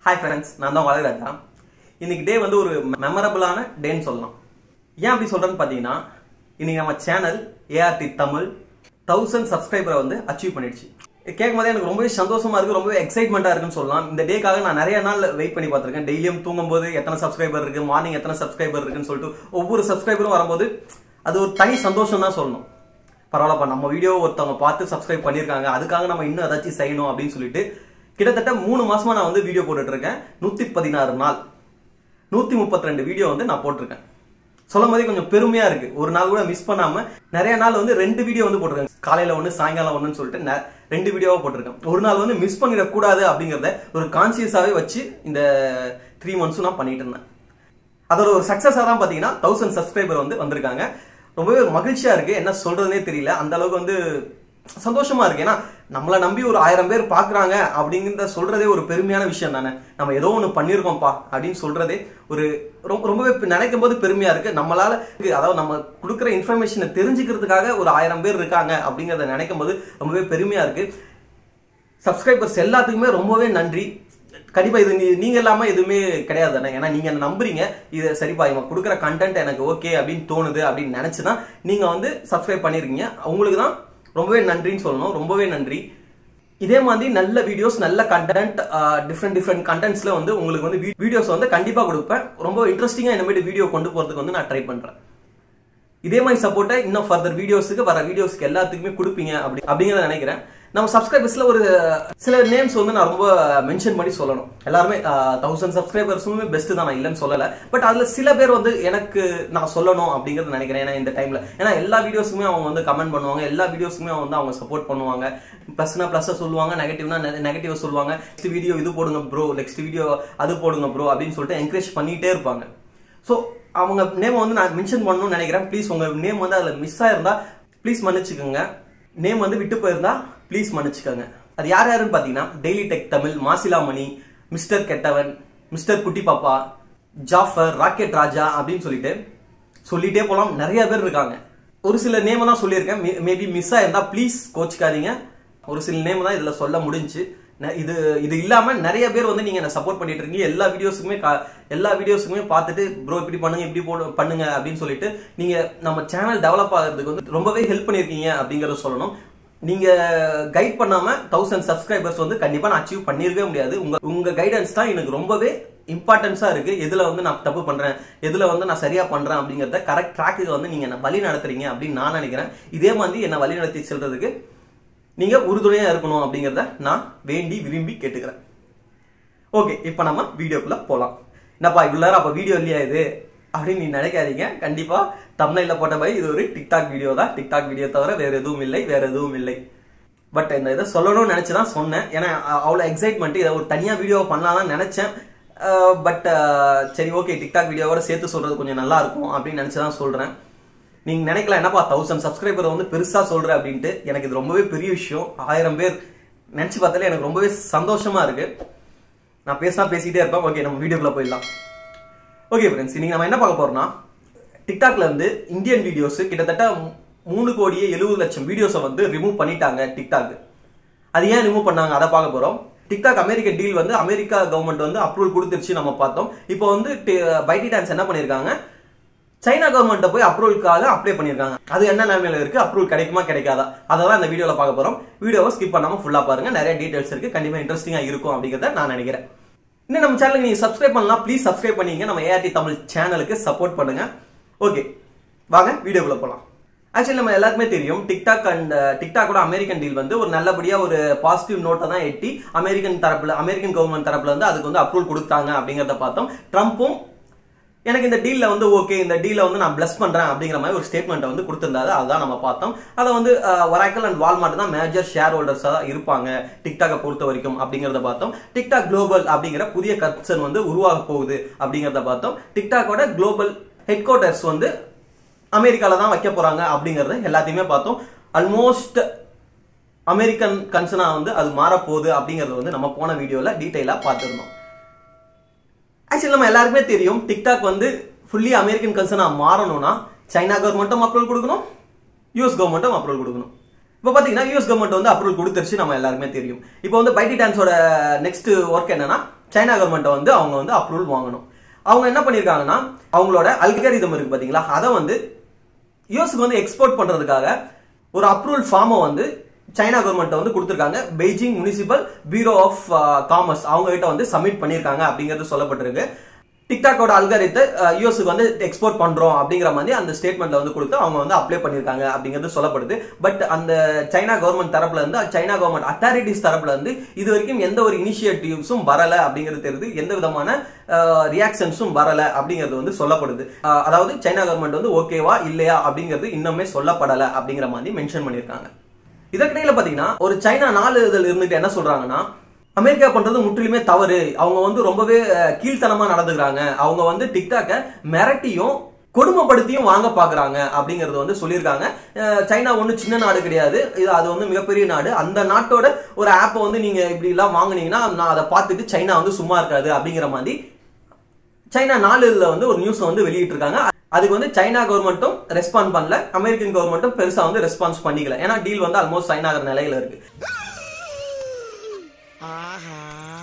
hi friends நான் தான் வளராஜா இன்னைக்கு டே வந்து ஒரு மெமரபிளான டேன்னு சொல்லலாம் ஏன் அப்படி சொல்றேன்னு பார்த்தீங்கன்னா இன்னைக்கு நம்ம சேனல் ஏஆர்டி தமிழ் தௌசண்ட் சப்ஸ்கிரைபரை வந்து அச்சீவ் பண்ணிடுச்சு கேட்கும் போதே எனக்கு ரொம்பவே சந்தோஷமா இருக்கு ரொம்பவே எக்ஸைட்மெண்ட்டாக இருக்குன்னு சொல்லலாம் இந்த டேக்காக நான் நிறைய நாள் வெயிட் பண்ணி பார்த்துருக்கேன் டெய்லியும் தூங்கும்போது எத்தனை சப்ஸ்கிரைபர் இருக்கு மார்னிங் எத்தனை சப்ஸ்கிரைபர் இருக்குன்னு சொல்லிட்டு ஒவ்வொரு சப்ஸ்கிரைபரும் வரும்போது அது ஒரு தனி சந்தோஷம் தான் சொல்லணும் பரவாயில்லப்பா நம்ம வீடியோ ஒருத்தவங்க பார்த்து சப்ஸ்கிரைப் பண்ணியிருக்காங்க அதுக்காக நம்ம இன்னும் ஏதாச்சும் செய்யணும் அப்படின்னு சொல்லிட்டு கிட்டத்தட்ட மூணு மாசமா நான் வந்து வீடியோ போட்டுட்டு இருக்கேன் நூத்தி பதினாறு நாள் நூத்தி முப்பத்தி ரெண்டு வீடியோ வந்து நான் போட்டிருக்கேன் சொல்லும் போதே கொஞ்சம் பெருமையா இருக்கு ஒரு நாள் கூட மிஸ் பண்ணாம நிறைய நாள் வந்து ரெண்டு வீடியோ வந்து போட்டிருக்கேன் காலையில ஒன்று சாயங்காலம் ஒன்றுன்னு சொல்லிட்டு நெ- ரெண்டு வீடியோவா போட்டிருக்கேன் ஒரு நாள் வந்து மிஸ் பண்ணிடக்கூடாது அப்படிங்கிறத ஒரு கான்சியஸாவே வச்சு இந்த த்ரீ மந்த்ஸும் நான் பண்ணிட்டு இருந்தேன் அதோட ஒரு சக்சஸா தான் பாத்தீங்கன்னா தௌசண்ட் சப்ஸ்கிரைபர் வந்து வந்திருக்காங்க ரொம்பவே மகிழ்ச்சியா இருக்கு என்ன சொல்றதுனே தெரியல அந்த அளவுக்கு வந்து சந்தோஷமா இருக்கு ஏன்னா நம்மளை நம்பி ஒரு ஆயிரம் பேர் பாக்குறாங்க அப்படிங்கிறத சொல்றதே ஒரு பெருமையான விஷயம் தானே நம்ம ஏதோ ஒன்று பண்ணியிருக்கோம்ப்பா அப்படின்னு சொல்றதே ஒரு ரொம்ப ரொம்பவே பெ- நினைக்கும் போது பெருமையா இருக்கு நம்மளால அதாவது நம்ம கொடுக்குற இன்ஃபர்மேஷனை தெரிஞ்சுக்கிறதுக்காக ஒரு ஆயிரம் பேர் இருக்காங்க அப்படிங்கறத நினைக்கும் போது ரொம்பவே பெருமையா இருக்கு சப்ஸ்கிரைபர்ஸ் எல்லாத்துக்குமே ரொம்பவே நன்றி கண்டிப்பா இது நீ- நீங்க இல்லாம எதுவுமே கிடையாது தானே ஏன்னா நீங்க என்ன நம்புறீங்க இது சரிப்பா இவங்க கொடுக்குற கண்டென்ட் எனக்கு ஓகே அப்படின்னு தோணுது அப்படின்னு நினைச்சுதான் நீங்க வந்து சப்ஸ்கிரைப் பண்ணிருக்கீங்க உங்களுக்கு தான் ரொம்பவே நன்றின்னு சொல்லணும் ரொம்பவே நன்றி இதே மாதிரி நல்ல வீடியோஸ் நல்ல கண்டென்ட் டிஃப்ரெண்ட் டிஃப்ரெண்ட் கண்டென்ட்ஸ்ல வந்து உங்களுக்கு வந்து வீடியோஸ் வந்து கண்டிப்பா கொடுப்பேன் ரொம்ப இன்ட்ரெஸ்டிங்கா இனிமேட்டு வீடியோ கொண்டு போறதுக்கு வந்து நான் ட்ரை பண்றேன் இதே மாதிரி சப்போர்ட்டை இன்னும் ஃபர்தர் வீடியோஸுக்கு வர வீடியோஸ்க்கு எல்லாத்துக்குமே கொடுப்பீங்க அப்படி அப்படிங்கிறத நினைக்கிறேன் நம்ம சப்ஸ்கிரைபர்ஸ்ல ஒரு சில நேம்ஸ் வந்து நான் ரொம்ப மென்ஷன் பண்ணி சொல்லணும் எல்லாருமே தௌசண்ட் சப்ஸ்கிரைபர்ஸுமே பெஸ்ட் தான் நான் இல்லைன்னு சொல்லல பட் அதுல சில பேர் வந்து எனக்கு நான் சொல்லணும் அப்படிங்கறத நினைக்கிறேன் ஏன்னா இந்த டைம்ல ஏன்னா எல்லா வீடியோஸுமே அவங்க வந்து கமெண்ட் பண்ணுவாங்க எல்லா வீடியோஸுமே வந்து அவங்க சப்போர்ட் பண்ணுவாங்க ப்ளஸ்னா ப்ளஸ் சொல்லுவாங்க நெகட்டிவ்னா நெகட்டிவ் சொல்லுவாங்க நெக்ஸ்ட் வீடியோ இது போடுங்க ப்ரோ நெக்ஸ்ட் வீடியோ அது போடுங்க ப்ரோ அப்படின்னு சொல்லிட்டு என்கரேஜ் பண்ணிட்டே இருப்பாங்க ஸோ அவங்க நேம் வந்து நான் மென்ஷன் பண்ணணும்னு நினைக்கிறேன் ப்ளீஸ் உங்க நேம் வந்து அதில் மிஸ் ஆயிருந்தா ப்ளீஸ் மன்னிச்சுக்கோங்க நேம் வந்து விட்டு போயிருந்தா ப்ளீஸ் மன்னிச்சுக்கோங்க அது யார் யாருன்னு பார்த்தீங்கன்னா daily tech Tamil Masilamani mister Kettavan mister Kutty Pappa Jaffer rocket ராஜா அப்படின்னு சொல்லிட்டு சொல்லிட்டே போலாம் நிறைய பேர் இருக்காங்க ஒரு சில நேம் தான் சொல்லியிருக்கேன் மேபி மிஸ் ஆயிருந்தா ப்ளீஸ் கோச்சிக்காதீங்க ஒரு சில நேம் தான் இதுல சொல்ல முடிஞ்சு இது இது இல்லாம நிறைய பேர் வந்து நீங்க என்ன சப்போர்ட் பண்ணிட்டு இருக்கீங்க எல்லா வீடியோஸுக்குமே கா- எல்லா வீடியோஸுக்குமே பார்த்துட்டு ப்ரோ இப்படி பண்ணுங்க இப்படி போடு பண்ணுங்க அப்படின்னு சொல்லிட்டு நீங்க நம்ம சேனல் டெவலப் ஆகிறதுக்கு வந்து ரொம்பவே ஹெல்ப் பண்ணிருக்கீங்க அப்படிங்கறத சொல்லணும் நீங்க கைட் பண்ணாம தௌசண்ட் சப்ஸ்கிரைபர்ஸ் வந்து கண்டிப்பா நான் அச்சீவ் பண்ணிருக்கவே முடியாது உங்க உங்க கைடன்ஸ் தான் எனக்கு ரொம்பவே இம்பார்ட்டன்ஸா இருக்கு எதுல வந்து நான் தப்பு பண்றேன் எதுல வந்து நான் சரியா பண்றேன் அப்படிங்கறத கரெக்ட் ட்ராக்கு வந்து நீங்க என்ன வழி நடத்துறீங்க அப்படின்னு நான் நினைக்கிறேன் இதே மாதிரி என்ன வழி நடத்தி செல்றதுக்கு நீங்க உறுதுணையா இருக்கணும் அப்படிங்கறத நான் வேண்டி விரும்பி கேட்டுக்கிறேன் ஓகே இப்போ நம்ம வீடியோக்குள்ள போலாம் என்னப்பா இவ்வளவு நேரம் அப்ப வீடியோ இல்லையா இது அப்படின்னு நீ நினைக்காதீங்க கண்டிப்பா தமிழ்ல போட்ட மாதிரி இது ஒரு டிக்டாக் வீடியோ தான் டிக்டாக் வீடியோ தவிர வேற எதுவும் இல்லை வேற எதுவும் இல்லை பட் இந்த இதை சொல்லணும்னு நினைச்சு தான் சொன்னேன் ஏன்னா அ- அவ்வளவு எக்ஸைட்மெண்ட் இதை ஒரு தனியா வீடியோ பண்ணலாம்னு நினைச்சேன் பட் சரி ஓகே டிக்டாக் வீடியோவோட சேர்த்து சொல்றது கொஞ்சம் நல்லா இருக்கும் அப்படின்னு நினைச்சு தான் சொல்றேன் நீங்க நினைக்கலாம் என்னப்பா தௌசண்ட் சப்ஸ்கிரைபர் வந்து பெருசா சொல்ற அப்படின்ட்டு எனக்கு இது ரொம்பவே பெரிய விஷயம் ஆயிரம் பேர் நினைச்சு பார்த்தாலே எனக்கு ரொம்பவே சந்தோஷமா இருக்கு நான் பேசினா பேசிட்டே இருப்பேன் ஓகே நம்ம வீடியோக்குள்ள போயிடலாம் ஓகே ஃப்ரெண்ட்ஸ் இன்னைக்கு நம்ம என்ன பார்க்க போறோம்னா டிக்டாக்ல இருந்து இந்தியன் வீடியோஸ் கிட்டத்தட்ட மூ- மூணு கோடியே எழுபது லட்சம் வீடியோஸை வந்து ரிமூவ் பண்ணிட்டாங்க டிக்டாக் அது ஏன் ரிமூவ் பண்ணாங்க அதை பார்க்க போறோம் டிக்டாக் அமெரிக்க டீல் வந்து அமெரிக்கா கவர்மெண்ட் வந்து அப்ரூவல் கொடுத்துருச்சு நம்ம பார்த்தோம் இப்போ வந்து பைட்டி டான்ஸ் என்ன பண்ணிருக்காங்க சைனா கவர்மெண்ட்ட போய் அப்ரூவலுக்காக அப்ளை பண்ணிருக்காங்க அது என்ன நிலைமையில இருக்கு அப்ரூவல் கிடைக்குமா கிடைக்காதா அதை தான் இந்த வீடியோல பார்க்க போறோம் வீடியோவை ஸ்கிப் பண்ணாம ஃபுல்லா பாருங்க நிறைய டீடைல்ஸ் இருக்கு கண்டிப்பா இன்ட்ரெஸ்டிங்கா இருக்கும் அப்படிங்கறத நான் நினைக்கிறேன் இன்னும் நம்ம சேனலுக்கு நீங்க சப்ஸ்கிரைப் பண்ணலாம் ப்ளீஸ் சப்ஸ்கிரைப் பண்ணீங்க நம்ம ஏஆர்டி தமிழ் சேனலுக்கு சப்போர்ட் பண்ணுங்க ஓகே வாங்க வீடியோக்குள்ள போலாம் ஆக்சுவலி நம்ம எல்லாருக்குமே தெரியும் டிக்டாக் அண்ட் டிக்டாக்கோட அமெரிக்கன் டீல் வந்து ஒரு நல்லபடியா ஒரு பாசிட்டிவ் நோட்டை தான் எட்டி அமெரிக்கன் தரப்புல அமெரிக்கன் கவர்மெண்ட் தரப்புல வந்து அதுக்கு வந்து அப்ரூவல் கொடுத்தாங்க அப்படிங்கறத பார்த்தோம் ட்ரம்ப்பும் எனக்கு இந்த டீல்ல வந்து ஓகே இந்த டீலை வந்து நான் பிளஸ் பண்றேன் அப்படிங்கிற மாதிரி ஒரு ஸ்டேட்மெண்ட் வந்து கொடுத்திருந்தாரு அதுதான் நம்ம பார்த்தோம் அதை வந்து வராக்கல் அண்ட் வால்மார்ட் தான் மேஜர் ஷேர் ஹோல்டர்ஸா தான் இருப்பாங்க டிக்டாக்கை பொறுத்த வரைக்கும் அப்படிங்கறத பார்த்தோம் டிக்டாக் குளோபல் அப்படிங்கிற புதிய கன்சர்ன் வந்து உருவாக போகுது அப்படிங்கறத பார்த்தோம் டிக்டாக்கோட குளோபல் ஹெட் குவார்டர்ஸ் வந்து அமெரிக்கால தான் வைக்க போறாங்க அப்படிங்கறத எல்லாத்தையுமே பார்த்தோம் ஆல்மோஸ்ட் அமெரிக்கன் கன்சர்னா வந்து அது மாறப்போகுது அப்படிங்கறது வந்து நம்ம போன வீடியோல டீட்டெயிலா பார்த்திருந்தோம் ஆக்சுவலி நம்ம எல்லாருக்குமே தெரியும் டிக்டாக் வந்து ஃபுல்லி அமெரிக்கன் கன்சர்னா மாறணும்னா சைனா கவர்மெண்ட்டும் அப்ரூவல் கொடுக்கணும் யூஎஸ் கவர்மெண்ட்டும் அப்ரூவல் கொடுக்கணும் இப்போ பார்த்தீங்கன்னா யூஎஸ் கவர்மெண்ட் வந்து அப்ரூவல் கொடுத்துருச்சு நம்ம எல்லாருக்குமே தெரியும் இப்போ வந்து பைட்டி டான்ஸோட நெக்ஸ்ட் ஒர்க் என்னன்னா சைனா கவர்மெண்ட்டை வந்து அவங்க வந்து அப்ரூவல் வாங்கணும் அவங்க என்ன பண்ணியிருக்காங்கன்னா அவங்களோட அல்கரிதம் இருக்கு பாத்தீங்களா அதை வந்து யூஎஸ்க்கு வந்து எக்ஸ்போர்ட் பண்றதுக்காக ஒரு அப்ரூவல் ஃபார்மை வந்து சைனா கவர்மெண்ட் வந்து கொடுத்துருக்காங்க Beijing municipal bureau of commerce அவங்க கிட்ட வந்து சப்மிட் பண்ணியிருக்காங்க அப்படிங்கிறது சொல்லப்பட்டிருக்கு டிக்டாக்கோட அல்காரித்தை யூஎஸ்க்கு வந்து எக்ஸ்போர்ட் பண்றோம் அப்படிங்கிற மாதிரி அந்த ஸ்டேட்மெண்ட்ல வந்து கொடுத்து அவங்க வந்து அப்ளை பண்ணியிருக்காங்க அப்படிங்கிறது சொல்லப்படுது பட் அந்த சைனா கவர்மெண்ட் தரப்புல இருந்து சைனா கவர்மெண்ட் அத்தாரிட்டிஸ் தரப்புல இருந்து இது வரைக்கும் எந்த ஒரு இனிஷியேட்டிவ்ஸும் வரல அப்படிங்கிறது தெரியுது எந்த விதமான ரியாக்ஷன்ஸும் வரல அப்படிங்கிறது வந்து சொல்லப்படுது அஹ், அதாவது சைனா கவர்மெண்ட் வந்து ஓகேவா இல்லையா அப்படிங்கிறது இன்னுமே சொல்லப்படல அப்படிங்கிற மாதிரி மென்ஷன் பண்ணியிருக்காங்க இதற்கிடையில பாத்தீங்கன்னா ஒரு சைனா நாலு இதில் இருந்துட்டு என்ன சொல்றாங்கன்னா அமெரிக்கா பண்றது முற்றிலுமே தவறு அவங்க வந்து ரொம்பவே அஹ், கீழ்த்தனமா நடந்துக்கிறாங்க அவங்க வந்து டிக்டாக்க மிரட்டியும் கொடுமைப்படுத்தியும் வாங்க பாக்குறாங்க அப்படிங்கறது வந்து சொல்லியிருக்காங்க அஹ், சைனா ஒன்றும் சின்ன நாடு கிடையாது இது அது வந்து மிகப்பெரிய நாடு அந்த நாட்டோட ஒரு ஆப்பை வந்து நீங்க இப்படி எல்லாம் வாங்குனீங்கன்னா நான் அதை பார்த்துட்டு சைனா வந்து சும்மா இருக்காது அப்படிங்கிற மாதிரி சைனா நாலுல வந்து ஒரு நியூஸ் வந்து வெளியிட்டு இருக்காங்க அதுக்கு வந்து சைனா கவர்மெண்ட்டும் ரெஸ்பாண்ட் பண்ணல அமெரிக்கன் கவர்மெண்ட்டும் பெருசா வந்து ரெஸ்பான்ஸ் பண்ணிக்கல ஏன்னா டீல் வந்து ஆல்மோஸ்ட் சைன் ஆகிற நிலையில இருக்கு ஆஹா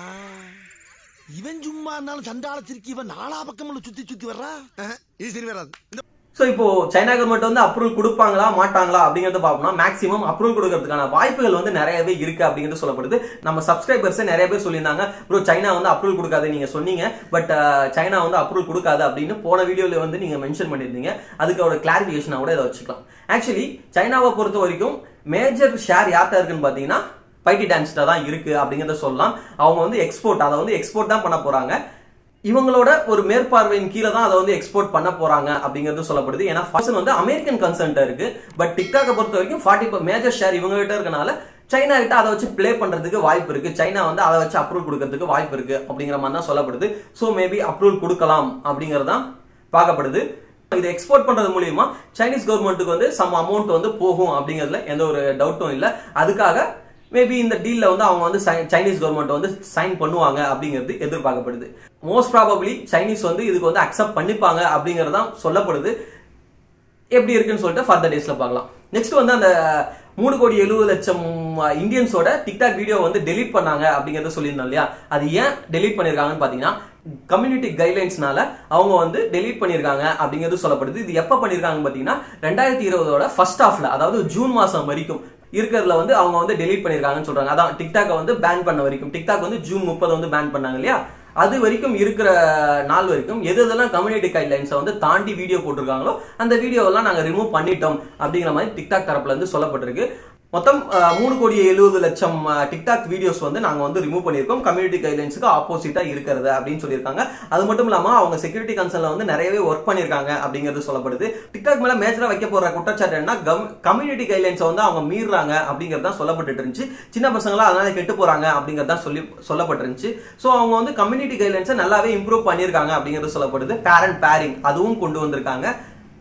இவன் சும்மா இருந்தாலும் சண்டாளத்திற்கு இவன் நாலா பக்கமும் சுத்தி சுத்தி வர்றா அஹ், இது சரி வராது இந்த ஸோ இப்போ சைனா கவர்மெண்ட் வந்து அப்ரூவல் கொடுப்பாங்களா மாட்டாங்களா அப்படிங்கறத பார்ப்போம்னா மேக்ஸிமம் அப்ரூவல் கொடுக்கறதுக்கான வாய்ப்புகள் வந்து நிறையவே இருக்கு அப்படிங்கிறது சொல்லப்படுது நம்ம சப்ஸ்கிரைபர்ஸ் நிறைய பேர் சொல்லியிருந்தாங்க ப்ரோ சைனா வந்து அப்ரூவல் கொடுக்காது நீங்க சொன்னீங்க பட் சைனா வந்து அப்ரூவல் கொடுக்காது அப்படின்னு போன வீடியோல வந்து நீங்க மென்ஷன் பண்ணியிருந்தீங்க அதுக்கோட கிளாரிபிகேஷனா கூட இதை வச்சுக்கலாம் ஆக்சுவலி சைனாவை பொறுத்த வரைக்கும் மேஜர் ஷேர் யார்கிட்ட இருக்குன்னு பாத்தீங்கன்னா பைட்டி டான்ஸ்ல தான் இருக்கு அப்படிங்கறத சொல்லலாம் அவங்க வந்து எக்ஸ்போர்ட் அதை வந்து எக்ஸ்போர்ட் தான் பண்ண போறாங்க இவங்களோட ஒரு மேற்பார்வையின் கீழே தான் அதை வந்து எக்ஸ்போர்ட் பண்ண போறாங்க அப்படிங்கிறது சொல்லப்படுது ஏன்னா ஃபர்ஸ்ட் வந்து அமெரிக்கன் கன்சென்ட் இருக்கு பட் டிக்டாக்கை பொறுத்த வரைக்கும் ஃபார்ட்டி மேஜர் ஷேர் இவங்க கிட்ட இருக்கனால சைனா கிட்ட அதை வச்சு ப்ளே பண்றதுக்கு வாய்ப்பு இருக்கு சைனா வந்து அதை வச்சு அப்ரூவல் கொடுக்கறதுக்கு வாய்ப்பு இருக்கு அப்படிங்கிற மாதிரி தான் சொல்லப்படுது ஸோ மேபி அப்ரூவல் கொடுக்கலாம் அப்படிங்கிறது தான் பார்க்கப்படுது இதை எக்ஸ்போர்ட் பண்றது மூலியமா சைனீஸ் கவர்மெண்ட்டுக்கு வந்து சம் அமௌண்ட் வந்து போகும் அப்படிங்கிறதுல எந்த ஒரு டவுட்டும் இல்லை அதுக்காக மேபி இந்த டீல்ல வந்து அவங்க வந்து சை- சைனீஸ் கவர்மெண்ட் வந்து சைன் பண்ணுவாங்க அப்படிங்கிறது எதிர்பார்க்கப்படுது மோஸ்ட் ப்ராபப்ளி சைனீஸ் வந்து இதுக்கு வந்து அக்செப்ட் பண்ணிப்பாங்க அப்படிங்கிறது தான் சொல்லப்படுது எப்படி இருக்குன்னு சொல்லிட்டு ஃபர்தர் டேஸ்ல பார்க்கலாம் நெக்ஸ்ட் வந்து அந்த மூணு கோடி எழுபது லட்சம் இந்தியன்ஸோட டிக்டாக் வீடியோ வந்து டெலீட் பண்ணாங்க அப்படிங்கறத சொல்லியிருந்தோம் இல்லையா அது ஏன் டெலீட் பண்ணிருக்காங்கன்னு பாத்தீங்கன்னா கம்யூனிட்டி கைட்லைன்ஸ்னால அவங்க வந்து டெலீட் பண்ணிருக்காங்க அப்படிங்கிறது சொல்லப்படுது இது எப்ப பண்ணிருக்காங்க பாத்தீங்கன்னா ரெண்டாயிரத்தி இருபதோட ஃபர்ஸ்ட் ஹாஃப்ல அதாவது ஜூன் மாசம் வரைக்கும் இருக்கிறதுல வந்து அவங்க வந்து டெலீட் பண்ணிருக்காங்கன்னு சொல்றாங்க அதான் டிக்டாக்கை வந்து பேன் பண்ண வரைக்கும் டிக்டாக் வந்து ஜூன் முப்பது வந்து பேன் பண்ணாங்க இல்லையா அது வரைக்கும் இருக்கிற நாள் வரைக்கும் எது எதெல்லாம் கம்யூனிட்டி கைட்லைன்ஸை வந்து தாண்டி வீடியோ போட்டிருக்காங்களோ அந்த வீடியோவெல்லாம் நாங்கள் ரிமூவ் பண்ணிட்டோம் அப்படிங்கிற மாதிரி டிக்டாக் தரப்புல இருந்து சொல்லப்பட்டிருக்கு மொத்தம் அஹ், மூணு கோடி எழுபது லட்சம் அஹ், டிக்டாக் வீடியோஸ் வந்து நாங்க வந்து ரிமூவ் பண்ணியிருக்கோம் கம்யூனிட்டி கைட்லைன்ஸுக்கு ஆப்போசிட்டா இருக்கிறது அப்படின்னு சொல்லியிருக்காங்க அது மட்டும் இல்லாம அவங்க செக்யூரிட்டி கன்சர்ன்ல வந்து நிறையவே ஒர்க் பண்ணியிருக்காங்க அப்படிங்கிறது சொல்லப்படுது டிக்டாக் மேல மேஜரா வைக்க போற குற்றச்சாட்டு என்ன கம்யூனிட்டி கைட்லைன்ஸை வந்து அவங்க மீறுறாங்க அப்படிங்கிறது தான் சொல்லப்பட்டு இருந்துச்சு சின்ன பசங்களா அதனால கெட்டு போறாங்க அப்படிங்கிறது தான் சொல்லி சொல்லப்பட்டிருந்துச்சு ஸோ அவங்க வந்து கம்யூனிட்டி கைட்லைன்ஸை நல்லாவே இம்ப்ரூவ் பண்ணியிருக்காங்க அப்படிங்கிறது சொல்லப்படுது பேரண்ட் பேரிங் அதுவும் கொண்டு வந்திருக்காங்க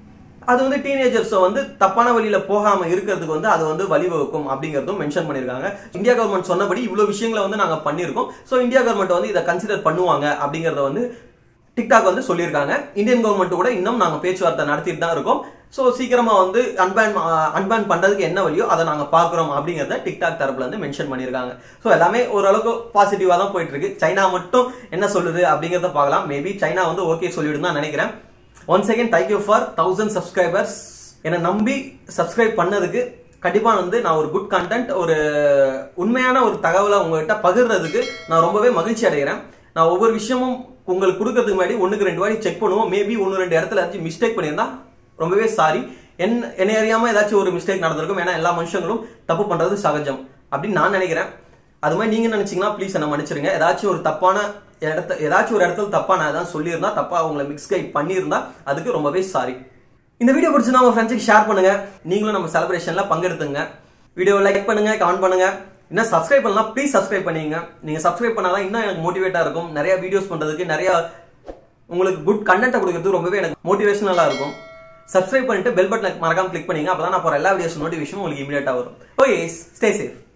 அது வந்து டீனேஜர்ஸை வந்து தப்பான வழியில போகாம இருக்கிறதுக்கு வந்து அது வந்து வழிவகுக்கும் அப்படிங்கறதும் மென்ஷன் பண்ணிருக்காங்க இந்தியா கவர்மெண்ட் சொன்னபடி இவ்வளவு விஷயங்களை வந்து நாங்க பண்ணியிருக்கோம் ஸோ இந்தியா கவர்மெண்ட் வந்து இதை கன்சிடர் பண்ணுவாங்க அப்படிங்கறத வந்து டிக்டாக் வந்து சொல்லியிருக்காங்க இந்தியன் கவர்மெண்ட் கூட இன்னும் நாங்க பேச்சுவார்த்தை நடத்திட்டு தான் இருக்கோம் ஸோ சீக்கிரமா வந்து அன்பேன் அன்பேன் பண்றதுக்கு என்ன வழியோ அதை நாங்க பாக்குறோம் அப்படிங்கறத டிக்டாக் தரப்புல இருந்து மென்ஷன் பண்ணியிருக்காங்க ஸோ எல்லாமே ஓரளவுக்கு பாசிட்டிவா தான் போயிட்டு இருக்கு சைனா மட்டும் என்ன சொல்லுது அப்படிங்கறத பார்க்கலாம் மேபி சைனா வந்து ஓகே சொல்லிடுன்னு தான் நினைக்கிறேன் once again thank you for thousand subscribers என்னை நம்பி சப்ஸ்கிரைப் பண்ணதுக்கு கண்டிப்பா வந்து நான் ஒரு குட் கண்டென்ட் ஒரு உண்மையான ஒரு தகவலை உங்ககிட்ட பகிர்றதுக்கு நான் ரொம்பவே மகிழ்ச்சி அடைகிறேன் நான் ஒவ்வொரு விஷயமும் உங்களுக்கு கொடுக்கறதுக்கு முன்னாடி ஒண்ணுக்கு ரெண்டு வாட்டி செக் பண்ணுவோம் மேபி ஒன்று ரெண்டு இடத்துல ஏதாச்சும் மிஸ்டேக் பண்ணியிருந்தா ரொம்பவே சாரி என் என்னை அறியாம ஏதாச்சும் ஒரு மிஸ்டேக் நடந்திருக்கும் ஏன்னா எல்லா மனுஷங்களும் தப்பு பண்றது சகஜம் அப்படின்னு நான் நினைக்கிறேன் அது மாதிரி நீங்க நினைச்சீங்கன்னா ப்ளீஸ் என்ன மன்னிச்சிருங்க ஏதாச்சும் ஒரு தப்பான இடத்த ஏதாச்சும் ஒரு இடத்துல தப்பா நான் ஏதாவது சொல்லியிருந்தா தப்பா உங்களை மிக்ஸ் கைட் பண்ணியிருந்தா அதுக்கு ரொம்பவே சாரி இந்த வீடியோ பிடிச்சிருந்தா உங்க ஃப்ரெண்ட்ஸுக்கு ஷேர் பண்ணுங்க நீங்களும் நம்ம செலிப்ரேஷன்ல பங்கெடுத்துங்க வீடியோ லைக் பண்ணுங்க கமெண்ட் பண்ணுங்க இன்னும் சப்ஸ்கிரைப் பண்ணலாம் ப்ளீஸ் சப்ஸ்கிரைப் பண்ணிங்க நீங்க சப்ஸ்கிரைப் பண்ணாதான் இன்னும் எனக்கு மோட்டிவேட்டா இருக்கும் நிறைய வீடியோஸ் பண்றதுக்கு நிறைய உங்களுக்கு குட் கண்டென்ட் கொடுக்கறது ரொம்பவே எனக்கு மோட்டிவேஷனலா இருக்கும் சப்ஸ்கிரைப் பண்ணிட்டு பெல் பட்டன் மறக்காம கிளிக் பண்ணீங்க அப்பதான் நான் போற எல்லா வீடியோஸ் நோட்டிஃபிகேஷன் உங்களுக்கு இமீடியட்டா வரும் ஓகே ஸ்டே சேஃப்